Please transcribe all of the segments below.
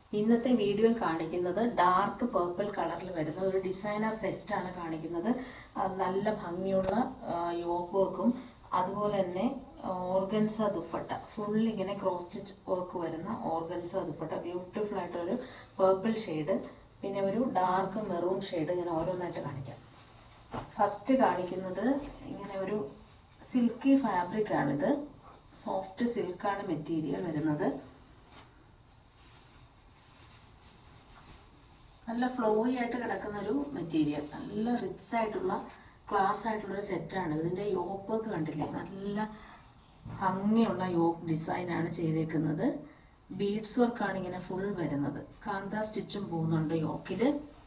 ഇന്നത്തെ വീഡിയോയിൽ കാണിക്കുന്നത് ഡാർക്ക് പേർപ്പിൾ കളറിൽ വരുന്ന ഒരു ഡിസൈനർ സെറ്റാണ് കാണിക്കുന്നത് അത് നല്ല ഭംഗിയുള്ള യോഗ് വർക്കും അതുപോലെ തന്നെ ഓർഗൻസ ദുപ്പട്ട ഫുൾ ഇങ്ങനെ ക്രോസ് സ്റ്റിച്ച് വർക്ക് വരുന്ന ഓർഗൻസ ദുപ്പട്ട ബ്യൂട്ടിഫുൾ ആയിട്ടൊരു പേർപ്പിൾ ഷെയ്ഡ് പിന്നെ ഒരു ഡാർക്ക് മെറൂൺ ഷെയ്ഡ് ഞാൻ ഓരോന്നായിട്ട് കാണിക്കാം ഫസ്റ്റ് കാണിക്കുന്നത് ഇങ്ങനെ ഒരു സിൽക്കി ഫാബ്രിക് ആണിത് സോഫ്റ്റ് സിൽക്കാണ് മെറ്റീരിയൽ വരുന്നത് നല്ല ഫ്ലോയി ആയിട്ട് കിടക്കുന്ന ഒരു മെറ്റീരിയൽ നല്ല റിച്ച് ആയിട്ടുള്ള ക്ലാസ് ആയിട്ടുള്ള ഒരു സെറ്റാണ് ഇതിൻ്റെ യോക്ക് വർക്ക് കണ്ടില്ലേ നല്ല ഭംഗിയുള്ള യോക്ക് ഡിസൈനാണ് ചെയ്തേക്കുന്നത് ബീഡ്സ് വർക്കാണ് ഇങ്ങനെ ഫുൾ വരുന്നത് കാന്ത സ്റ്റിച്ചും പോകുന്നുണ്ട് യോക്കിൽ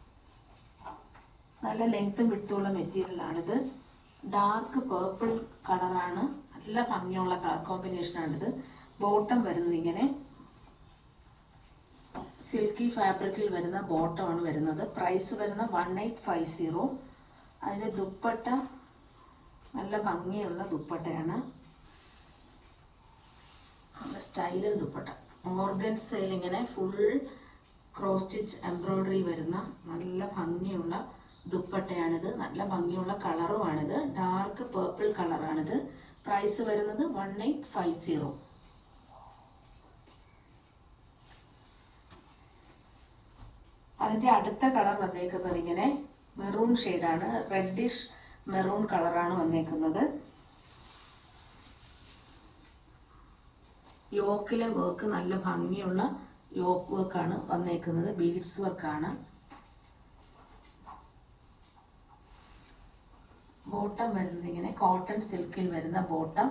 നല്ല ലെങ്ത്തും വിട്ടുള്ള മെറ്റീരിയലാണിത് ഡാർക്ക് പേർപ്പിൾ കളറാണ് നല്ല ഭംഗിയുള്ള കളർ കോമ്പിനേഷനാണിത് ബോട്ടം വരുന്നത് ഇങ്ങനെ സിൽക്കി ഫാബ്രിക്കിൽ വരുന്ന ബോട്ടമാണ് വരുന്നത് പ്രൈസ് വരുന്ന വൺ എയ്റ്റ് ഫൈവ് സീറോ അതിൻ്റെ ദുപ്പട്ട നല്ല ഭംഗിയുള്ള ദുപ്പട്ടയാണ് നല്ല സ്റ്റൈലൻ ദുപ്പട്ട ഓർഗൻസയിൽ ഇങ്ങനെ ഫുൾ ക്രോസ് സ്റ്റിച്ച് എംബ്രോയ്ഡറി വരുന്ന നല്ല ഭംഗിയുള്ള ദുപ്പട്ടയാണിത് നല്ല ഭംഗിയുള്ള കളറുമാണിത് ഡാർക്ക് പേർപ്പിൾ കളറാണിത് പ്രൈസ് വരുന്നത് വൺ എയ്റ്റ് ഫൈവ് സീറോ അതിൻ്റെ അടുത്ത കളർ വന്നേക്കുന്നത് ഇങ്ങനെ മെറൂൺ ഷെയ്ഡാണ് റെഡിഷ് മെറൂൺ കളറാണ് വന്നേക്കുന്നത് യോക്കിലെ വർക്ക് നല്ല ഭംഗിയുള്ള യോക്ക് വർക്കാണ് വന്നേക്കുന്നത് ബീഡ്സ് വർക്കാണ് ബോട്ടം വരുന്നത് ഇങ്ങനെ കോട്ടൺ സിൽക്കിൽ വരുന്ന ബോട്ടം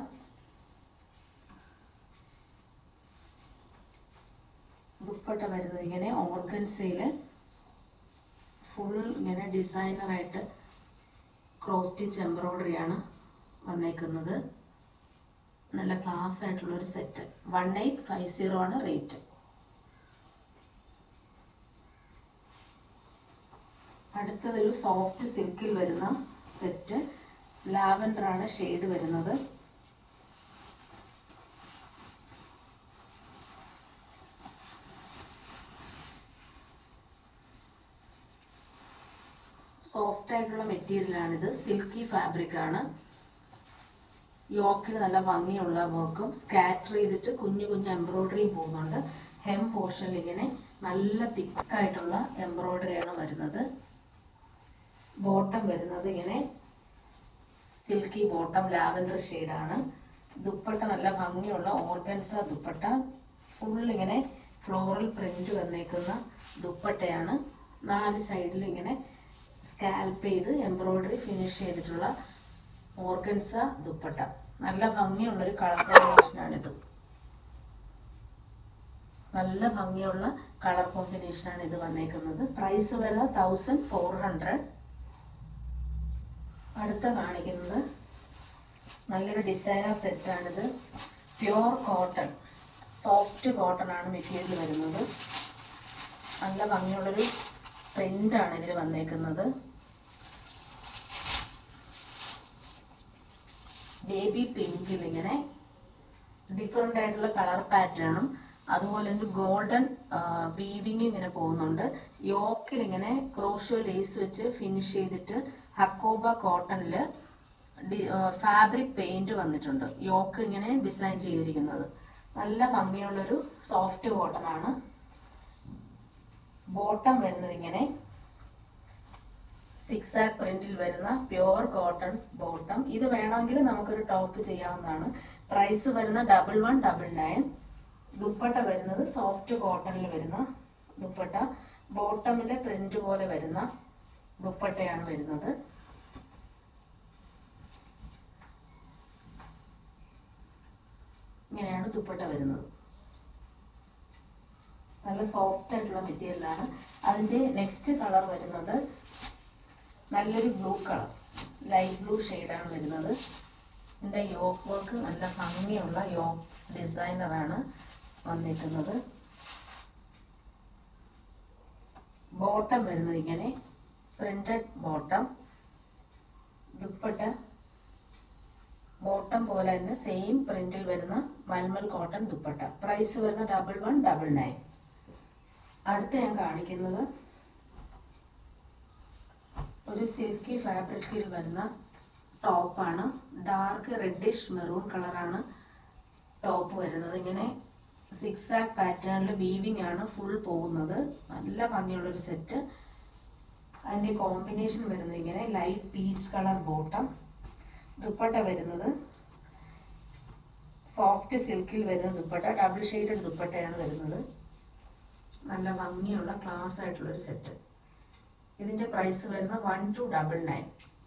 ദുപ്പട്ട വരുന്നത് ഇങ്ങനെ ഓർഗൻസയിൽ ഫുൾ ഇങ്ങനെ ഡിസൈനറായിട്ട് ക്രോസ് സ്റ്റിച്ച് എംബ്രോയ്ഡറി ആണ് വന്നേക്കുന്നത് നല്ല ക്ലാസ് ആയിട്ടുള്ള ഒരു set one eight five zero ആണ് റേറ്റ് അടുത്തതൊരു സോഫ്റ്റ് സിൽക്കിൽ വരുന്ന സെറ്റ് ലാവൻഡർ ആണ് ഷെയ്ഡ് വരുന്നത് സോഫ്റ്റ് ആയിട്ടുള്ള മെറ്റീരിയലാണിത് സിൽക്കി ഫാബ്രിക് ആണ് യോക്കിൽ നല്ല ഭംഗിയുള്ള വർക്കും സ്കാറ്റർ ചെയ്തിട്ട് കുഞ്ഞു കുഞ്ഞു എംബ്രോയ്ഡറിയും പോകുന്നുണ്ട് ഹെം പോർഷനിൽ ഇങ്ങനെ നല്ല തിക്കായിട്ടുള്ള എംബ്രോയ്ഡറിയാണ് വരുന്നത് ബോട്ടം വരുന്നത് ഇങ്ങനെ സിൽക്കി ബോട്ടം ലാവൻഡർ ഷെയ്ഡാണ് ദുപ്പട്ട നല്ല ഭംഗിയുള്ള ഓർഗൻസ ദുപ്പട്ട ഫുൾ ഇങ്ങനെ ഫ്ലോറൽ പ്രിന്റ് വന്നേക്കുന്ന ദുപ്പട്ടയാണ് നാല് സൈഡിലും ഇങ്ങനെ സ്കാൽപ്പ് ചെയ്ത് എംബ്രോയ്ഡറി ഫിനിഷ് ചെയ്തിട്ടുള്ള ഓർഗൻസ ദുപ്പട്ട നല്ല ഭംഗിയുള്ളൊരു കളർ കോമ്പിനേഷനാണിത് നല്ല ഭംഗിയുള്ള കളർ കോമ്പിനേഷനാണ് ഇത് വന്നേക്കുന്നത് പ്രൈസ് വരുന്നത് തൗസൻഡ് ഫോർ ഹൺഡ്രഡ് അടുത്ത കാണിക്കുന്നത് നല്ലൊരു ഡിസൈനർ സെറ്റാണിത് പ്യുവർ കോട്ടൺ സോഫ്റ്റ് കോട്ടൺ ആണ് മെറ്റീരിയൽ വരുന്നത് നല്ല ഭംഗിയുള്ളൊരു പ്രിൻ്റാണ് ഇതിൽ വന്നേക്കുന്നത് ബേബി പിങ്കിൽ ഇങ്ങനെ ഡിഫറെൻ്റ് ആയിട്ടുള്ള കളർ പാറ്റേണും അതുപോലെ ഒരു ഗോൾഡൻ വീവിങ് ഇങ്ങനെ പോകുന്നുണ്ട് യോക്കിൽ ഇങ്ങനെ ക്രോഷ്യോ ലേസ് വെച്ച് ഫിനിഷ് ചെയ്തിട്ട് ഹക്കോബ കോട്ടണിൽ ഫാബ്രിക് പെയിന്റ് വന്നിട്ടുണ്ട് യോക്ക് ഇങ്ങനെ ഡിസൈൻ ചെയ്തിരിക്കുന്നത് നല്ല ഭംഗിയുള്ളൊരു സോഫ്റ്റ് കോട്ടൺ ആണ് ബോട്ടം വരുന്നത് ഇങ്ങനെ സിക്സ് ആക്ക് പ്രിന്റിൽ വരുന്ന പ്യുവർ കോട്ടൺ ബോട്ടം ഇത് വേണമെങ്കിൽ നമുക്കൊരു ടോപ്പ് ചെയ്യാവുന്നതാണ് പ്രൈസ് വരുന്ന double one double nine dupatta വരുന്നത് സോഫ്റ്റ് കോട്ടണിൽ വരുന്ന ദുപ്പട്ട ബോട്ടമിലെ പ്രിന്റ് പോലെ വരുന്ന ദുപ്പട്ടയാണ് വരുന്നത് ഇങ്ങനെയാണ് ദുപ്പട്ട വരുന്നത് നല്ല സോഫ്റ്റ് ആയിട്ടുള്ള മെറ്റീരിയലാണ് അതിൻ്റെ നെക്സ്റ്റ് കളർ വരുന്നത് നല്ലൊരു ബ്ലൂ കളർ ലൈറ്റ് ബ്ലൂ ഷെയ്ഡാണ് വരുന്നത് ഇതിൻ്റെ യോക്ക് വർക്ക് നല്ല ഭംഗിയുള്ള യോക്ക് ഡിസൈനറാണ് വന്നിരിക്കുന്നത് ബോട്ടം വരുന്നത് ഇങ്ങനെ പ്രിന്റഡ് ബോട്ടം ദുപ്പട്ട ബോട്ടം പോലെ തന്നെ സെയിം പ്രിന്റിൽ വരുന്ന മൽമൽ കോട്ടൺ ദുപ്പട്ട പ്രൈസ് വരുന്ന ഡബിൾ വൺ ഡബിൾ നയൻ അടുത്ത ഞാൻ കാണിക്കുന്നത് ഒരു സിൽക്കി ഫാബ്രിക്കിൽ വരുന്ന ടോപ്പാണ് ഡാർക്ക് റെഡിഷ് മെറൂൺ കളറാണ് ടോപ്പ് വരുന്നത് ഇങ്ങനെ സിക്സ് ആക്ക് പാറ്റേണിൽ വീവിംഗ് ആണ് ഫുൾ പോകുന്നത് നല്ല ഭംഗിയുള്ളൊരു സെറ്റ് അതിൻ്റെ കോമ്പിനേഷൻ വരുന്നത് ഇങ്ങനെ light peach colour bottom dupatta വരുന്നത് സോഫ്റ്റ് സിൽക്കിൽ വരുന്ന ദുപ്പട്ട ഡബിൾ ഷെയ്ഡഡ് ദുപ്പട്ടയാണ് വരുന്നത് നല്ല ഭംഗിയുള്ള ക്ലാസ് ആയിട്ടുള്ളൊരു സെറ്റ് ഇതിൻ്റെ പ്രൈസ് വരുന്നത് വൺ ടു ഡബിൾ നയൻ